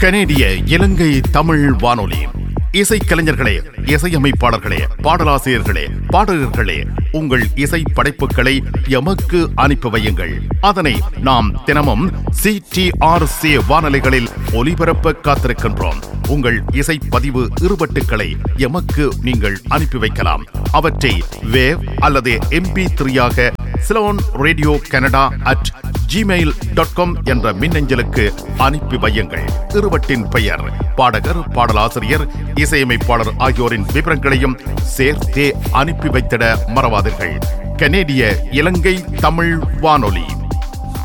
கனேடிய இலங்கை தமிழ் வானொலி இசைக்கலைஞர்களே இசையமைப்பாளர்களே பாடலாசிரியர்களே பாடகர்களே உங்கள் இசை படைப்புகளை எமக்கு அனுப்பி வையுங்கள் அதனை நாம் தினமும் சிடிஆர்சி வானொலிகளில் ஒலிபரப்ப காத்திருக்கின்றோம் உங்கள் இசை பதிவு இருபட்டுக்களை எமக்கு நீங்கள் அனுப்பி வைக்கலாம் அவற்றை வேவ் அல்லது எம்பி த்ரீயாக Ceylon radio Canada at gmail dot com என்ற மின்னஞ்சலுக்கு அனுப்பி வையுங்கள் இருவட்டின் பெயர் பாடகர் பாடலாசிரியர் இசையமைப்பாளர் ஆகியோரின் விவரங்களையும் சேர்த்தே அனுப்பி வைத்திட மறவாதீர்கள் கனேடிய இலங்கை தமிழ் வானொலி